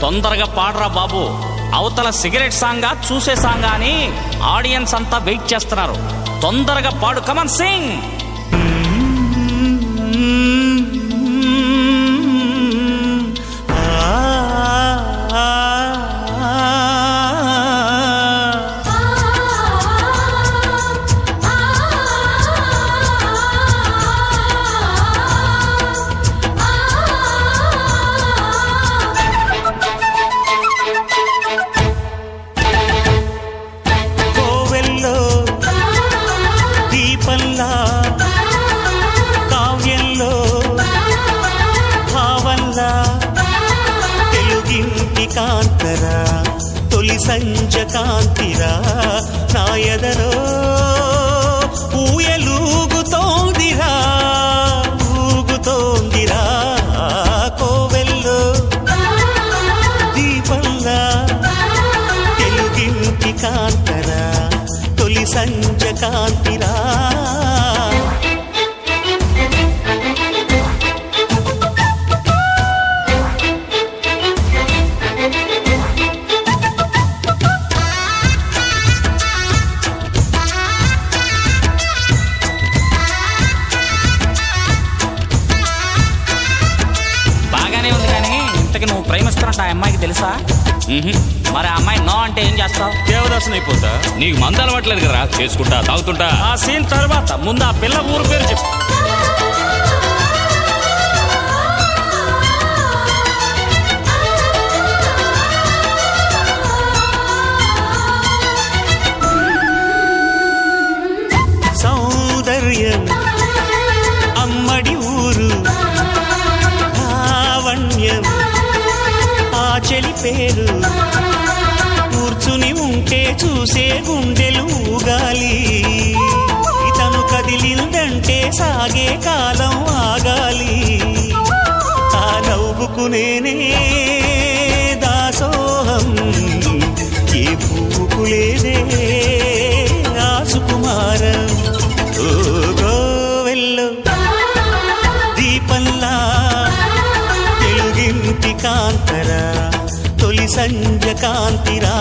తొందరగా పాడరా బాబు అవతల సిగరెట్ సాంగా చూసే సాంగా అని ఆడియన్స్ అంతా వెయిట్ చేస్తున్నారు తొందరగా పాడు కమన్ సింగ్ కోవెల్లో దీపంలా కావ్యంలో భావంలా తెలుగింటి కాంతరా తొలి సంజ కాంతిరా నా ఎదలో ఊయలూగుతోందిరా ఊగుతోందిరా కోవెల్లో దీపంలా తెలుగింటి కాంతరా తొలి సంజ కాంతిరా బాగానే ఉంది కానీ ఇంతకి నువ్వు ప్రేమిస్తున్నట్టు ఆ అమ్మాయికి తెలుసా మ్మ్హ్మ్. మరి ఆ అమ్మాయి నో అంటే ఏం చేస్తావు దేవదాసం అయిపోతా నీకు మంద అలవాట్లేదు కదా చేసుకుంటా తాగుతుంటా ఆ సీన్ తర్వాత ముందు ఆ పిల్ల ఊరు పేరు చెప్పు సౌందర్యం అమ్మడి ఊరు లావణ్యం ఆ చెలి పేరు కూర్చుని ఉంటే చూసే గుండెలు ఊగాలి ఇతను కదిలిందంటే సాగే కాలం ఆగాలి ఆ నవ్వుకునేనే దాసోహం ఏ పువ్వుకు లేదే ఆ సుకుమారం ఓ గోవెల్లో దీపంలా తెలుగింటి కాంతరా తొలి సంజ కాంతిరా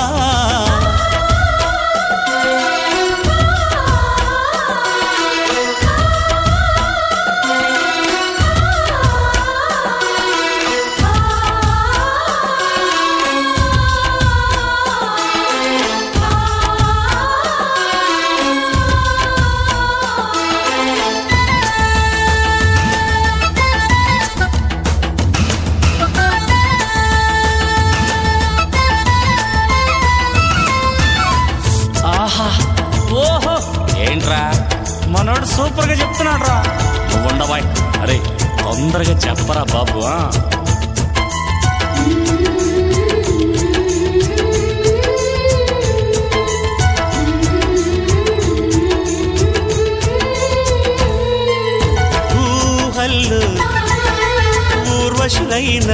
ఆహా ఓహో ఏంట్రా మనోడు సూపర్ గా చెప్తున్నాడు రా నువ్వు ఉండబాయ్ అరే తొందరగా చెప్పరా బాబు ఆ? ఊహల్లో ఊర్వశులైన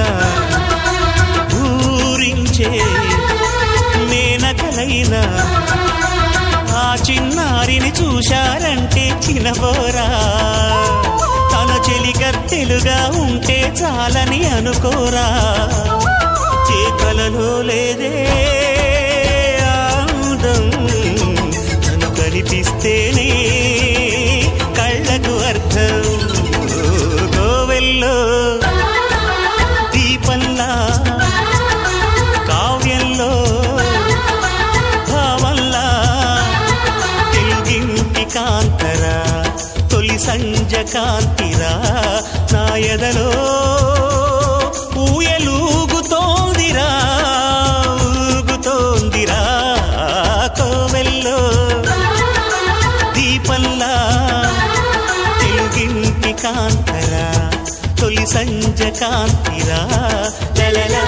ఊరించే మేనకలైన ఆ చిన్నారిని చూశారంటే చినబోరా తన చెలికత్తెలుగా ఉంటే చాలని అనుకోరా చేకలలో లేదే ఆనందం తను కనిపిస్తేనే కళ్ళకు అర్థం ఓ గోవెల్లో దీపంలా కావ్యంలో భావంలా తెలుగింటి కాంతరా తొలి సంజ కాంతిరా నా ఎదలో ఊయలూగుతోందిరా ఊగుతోందిరా కోవెల్లో దీపంలా తెలుగింటి కాంతరా తొలి సంజ కాంతిరా లలలా